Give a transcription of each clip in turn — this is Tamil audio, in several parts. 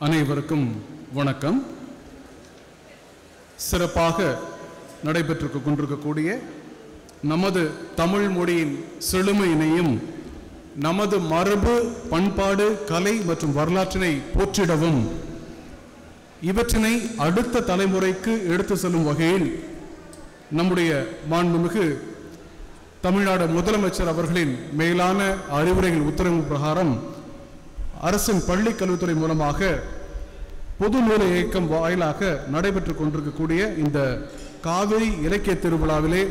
அனைவருக்கும் வணக்கம் சிறப்பாக நடைபெற்று கொண்டிருக்கக்கூடிய நமது தமிழ் மொழியின் செழுமையினையும் நமது மரபு பண்பாடு கலை மற்றும் வரலாற்றினை போற்றிடவும் இவற்றினை அடுத்த தலைமுறைக்கு எடுத்து செல்லும் வகையில் நம்முடைய மாண்புமிகு தமிழ்நாடு முதலமைச்சர் அவர்களின் மேலான அறிவுரைகள் உத்தரவு பிரகாரம் அரசின் பள்ளி கல்வித்துறை மூலமாக பொது நூல இயக்கம் வாயிலாக நடைபெற்றுக் கொண்டிருக்கக்கூடிய இந்த காவிரி இலக்கிய திருவிழாவிலே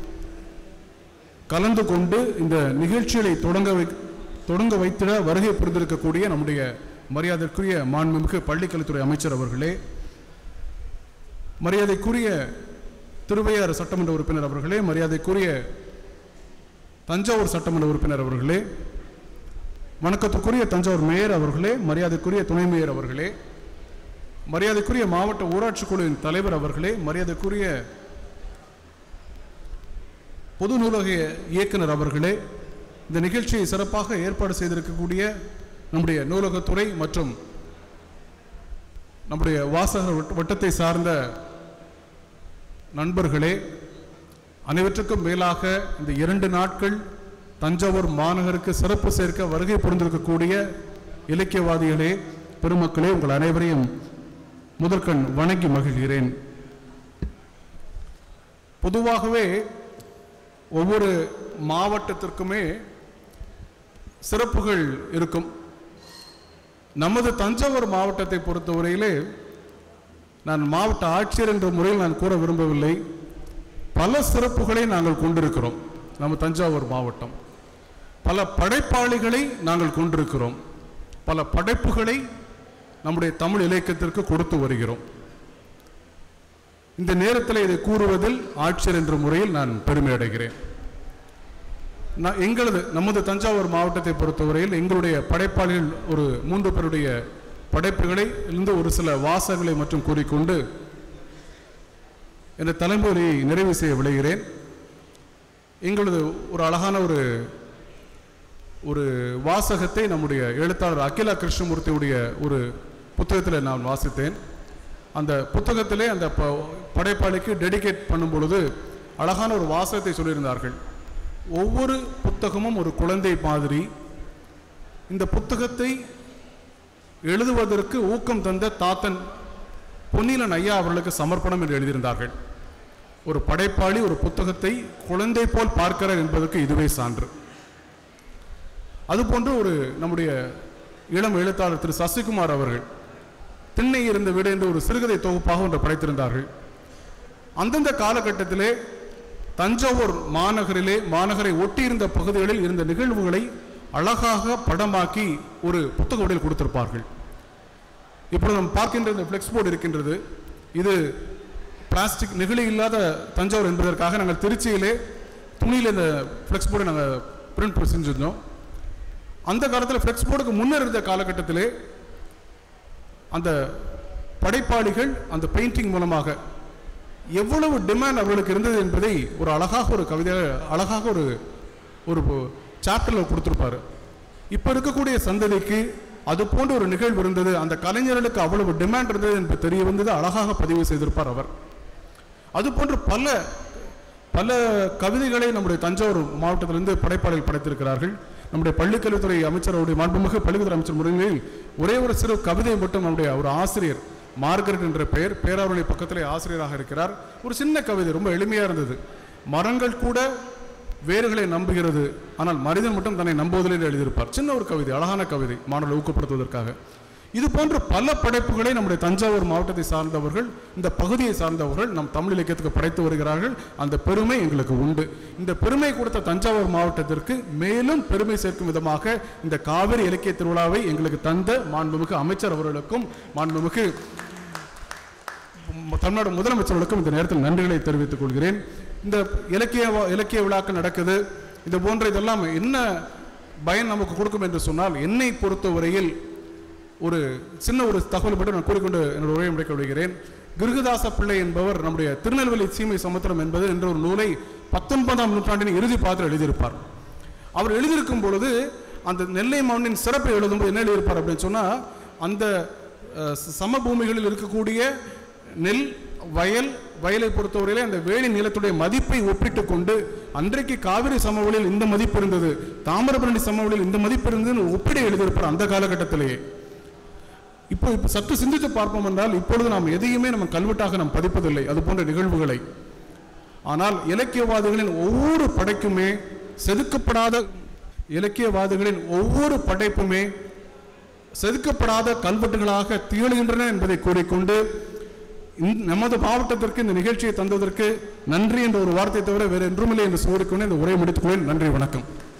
கலந்து கொண்டு இந்த நிகழ்ச்சிகளை தொடங்க வை தொடங்க வைத்திட வருகை புரிந்திருக்கக்கூடிய நம்முடைய மரியாதைக்குரிய மாண்புமிகு பள்ளிக்கல்வித்துறை அமைச்சர் அவர்களே மரியாதைக்குரிய திருவையாறு சட்டமன்ற உறுப்பினர் அவர்களே மரியாதைக்குரிய தஞ்சாவூர் சட்டமன்ற உறுப்பினர் அவர்களே வணக்கத்துக்குரிய தஞ்சாவூர் மேயர் அவர்களே மரியாதைக்குரிய துணை மேயர் அவர்களே மரியாதைக்குரிய மாவட்ட ஊராட்சி குழுவின் தலைவர் அவர்களே மரியாதைக்குரிய பொது நூலக இயக்குனர் அவர்களே இந்த நிகழ்ச்சியை சிறப்பாக ஏற்பாடு செய்திருக்கக்கூடிய நம்முடைய நூலகத்துறை மற்றும் நம்முடைய வாசகர் வட்ட- வட்டத்தை சார்ந்த நண்பர்களே அனைவற்றுக்கும் மேலாக இந்த இரண்டு நாட்கள் தஞ்சாவூர் மாநகருக்கு சிறப்பு சேர்க்க வருகை புரிந்திருக்கக்கூடிய இலக்கியவாதிகளே பெருமக்களே உங்கள் அனைவரையும் முதற்கண் வணங்கி மகிழ்கிறேன் பொதுவாகவே ஒவ்வொரு மாவட்டத்திற்குமே சிறப்புகள் இருக்கும் நமது தஞ்சாவூர் மாவட்டத்தை பொறுத்தவரையிலே நான் மாவட்ட ஆட்சியர் என்ற முறையில் நான் கூற விரும்பவில்லை பல சிறப்புகளை நாங்கள் கொண்டிருக்கிறோம் நம்ம தஞ்சாவூர் மாவட்டம் பல படைப்பாளிகளை நாங்கள் கொண்டிருக்கிறோம் பல படைப்புகளை நம்முடைய தமிழ் இலக்கியத்திற்கு கொடுத்து வருகிறோம் இந்த நேரத்தில் இதை கூறுவதில் ஆட்சியர் என்ற முறையில் நான் பெருமை அடைகிறேன் நான் எங்களது நமது தஞ்சாவூர் மாவட்டத்தை பொறுத்தவரையில் எங்களுடைய படைப்பாளிகள் ஒரு மூன்று பேருடைய படைப்புகளை இருந்து ஒரு சில வாசகங்களை மற்றும் கூறிக்கொண்டு என்ற தலைமுறையை நிறைவு செய்ய விளைகிறேன் எங்களது ஒரு அழகான ஒரு ஒரு வாசகத்தை நம்முடைய எழுத்தாளர் அகிலா கிருஷ்ணமூர்த்தியுடைய ஒரு புத்தகத்தில் நான் வாசித்தேன் அந்த புத்தகத்திலே அந்த ப- படைப்பாளிக்கு டெடிகேட் பண்ணும் பொழுது அழகான ஒரு வாசகத்தை சொல்லியிருந்தார்கள் ஒவ்வொரு புத்தகமும் ஒரு குழந்தை மாதிரி இந்த புத்தகத்தை எழுதுவதற்கு ஊக்கம் தந்த தாத்தன் பொன்னிலன் ஐயா அவர்களுக்கு சமர்ப்பணம் என்று எழுதியிருந்தார்கள் ஒரு படைப்பாளி ஒரு புத்தகத்தை குழந்தை போல் பார்க்கிறார் என்பதற்கு இதுவே சான்று அதுபோன்று ஒரு நம்முடைய இளம் எழுத்தாளர் திரு சசிகுமார் அவர்கள் திண்ணை இருந்த வீடு என்ற ஒரு சிறுகதை தொகுப்பாக ஒன்று படைத்திருந்தார்கள் அந்தந்த காலகட்டத்திலே தஞ்சாவூர் மாநகரிலே மாநகரை ஒட்டியிருந்த பகுதிகளில் இருந்த நிகழ்வுகளை அழகாக படமாக்கி ஒரு புத்தக வடிவில் கொடுத்திருப்பார்கள் இப்பொழுது நாம் பார்க்கின்ற இந்த ஃப்ளெக்ஸ் போர்டு இருக்கின்றது இது பிளாஸ்டிக் நெகிழி இல்லாத தஞ்சாவூர் என்பதற்காக நாங்கள் திருச்சியிலே துணியில் இந்த ஃப்ளெக்ஸ் போர்டை நாங்கள் பிரிண்ட் செஞ்சிருந்தோம் அந்த காலத்தில் ஃப்ளெக்ஸ் போர்டுக்கு முன்னர் இருந்த காலகட்டத்திலே அந்த படைப்பாளிகள் அந்த பெயிண்டிங் மூலமாக எவ்வளவு டிமாண்ட் அவர்களுக்கு இருந்தது என்பதை ஒரு அழகாக ஒரு கவிதை அழகாக ஒரு ஒரு சாப்டரில் கொடுத்துருப்பாரு இப்போ இருக்கக்கூடிய சந்ததிக்கு அது போன்ற ஒரு நிகழ்வு இருந்தது அந்த கலைஞர்களுக்கு அவ்வளவு டிமாண்ட் இருந்தது என்பது தெரிய வந்தது அழகாக பதிவு செய்திருப்பார் அவர் அது போன்று பல பல கவிதைகளை நம்முடைய தஞ்சாவூர் மாவட்டத்திலிருந்து படைப்பாளிகள் படைத்திருக்கிறார்கள் நம்முடைய பள்ளிக்கல்வித்துறை அமைச்சர் அவருடைய மாண்புமிகு பள்ளிக்கல்வித்துறை அமைச்சர் முறையில் ஒரே ஒரு சிறு கவிதை மட்டும் நம்முடைய ஒரு ஆசிரியர் மார்கரெட் என்ற பெயர் பேராவளி பக்கத்திலே ஆசிரியராக இருக்கிறார் ஒரு சின்ன கவிதை ரொம்ப எளிமையாக இருந்தது மரங்கள் கூட வேர்களை நம்புகிறது ஆனால் மனிதன் மட்டும் தன்னை நம்புவதில்லை என்று எழுதியிருப்பார் சின்ன ஒரு கவிதை அழகான கவிதை மாணவர்களை ஊக்கப்படுத்துவதற்காக இது போன்ற பல படைப்புகளை நம்முடைய தஞ்சாவூர் மாவட்டத்தை சார்ந்தவர்கள் இந்த பகுதியை சார்ந்தவர்கள் நம் தமிழ் இலக்கியத்துக்கு படைத்து வருகிறார்கள் அந்த பெருமை எங்களுக்கு உண்டு இந்த பெருமை கொடுத்த தஞ்சாவூர் மாவட்டத்திற்கு மேலும் பெருமை சேர்க்கும் விதமாக இந்த காவிரி இலக்கிய திருவிழாவை எங்களுக்கு தந்த மாண்புமிகு அமைச்சர் அவர்களுக்கும் மாண்புமிகு தமிழ்நாடு முதலமைச்சர்களுக்கும் இந்த நேரத்தில் நன்றிகளை தெரிவித்துக் கொள்கிறேன் இந்த இலக்கிய வ- இலக்கிய விழாக்கள் நடக்குது இது போன்ற இதெல்லாம் என்ன பயன் நமக்கு கொடுக்கும் என்று சொன்னால் என்னை பொறுத்தவரையில் ஒரு சின்ன ஒரு தகவல் மட்டும் நான் கூறிக்கொண்டு என்னோட உரையை முடிக்க விடுகிறேன் கிருகதாச பிள்ளை என்பவர் நம்முடைய திருநெல்வேலி சீமை சமுத்திரம் என்பது என்ற ஒரு நூலை பத்தொன்பதாம் நூற்றாண்டின் இறுதி பாத்திரம் எழுதியிருப்பார் அவர் எழுதியிருக்கும் பொழுது அந்த நெல்லை மண்ணின் சிறப்பை எழுதும்போது என்ன எழுதியிருப்பார் அப்படின்னு சொன்னா அந்த அஹ், ச- சமபூமிகளில் இருக்கக்கூடிய நெல் வயல் வயலை பொறுத்தவரையிலே அந்த வேலி நிலத்துடைய மதிப்பை ஒப்பிட்டு கொண்டு அன்றைக்கு காவிரி சமவெளியில் இந்த மதிப்பு இருந்தது தாமிரபரணி சமவெளியில் இந்த மதிப்பு இருந்ததுன்னு ஒப்பிட எழுதியிருப்பார் அந்த காலகட்டத்திலேயே இப்போ இப்போ சற்று சிந்தித்து பார்ப்போம் என்றால் இப்பொழுது நாம் எதையுமே நம்ம கல்வெட்டாக நாம் பதிப்பதில்லை அது போன்ற நிகழ்வுகளை ஆனால் இலக்கியவாதிகளின் ஒவ்வொரு படைக்குமே செதுக்கப்படாத இலக்கியவாதிகளின் ஒவ்வொரு படைப்புமே செதுக்கப்படாத கல்வெட்டுகளாக திகழ்கின்றன என்பதை கூறிக்கொண்டு இந்த- நமது மாவட்டத்திற்கு இந்த நிகழ்ச்சியை தந்ததற்கு நன்றி என்ற ஒரு வார்த்தை தவிர வேறு என்றுமில்லை என்று கூறிக்கொண்டு இந்த உரையை முடித்துக் கொள்வேன் நன்றி வணக்கம்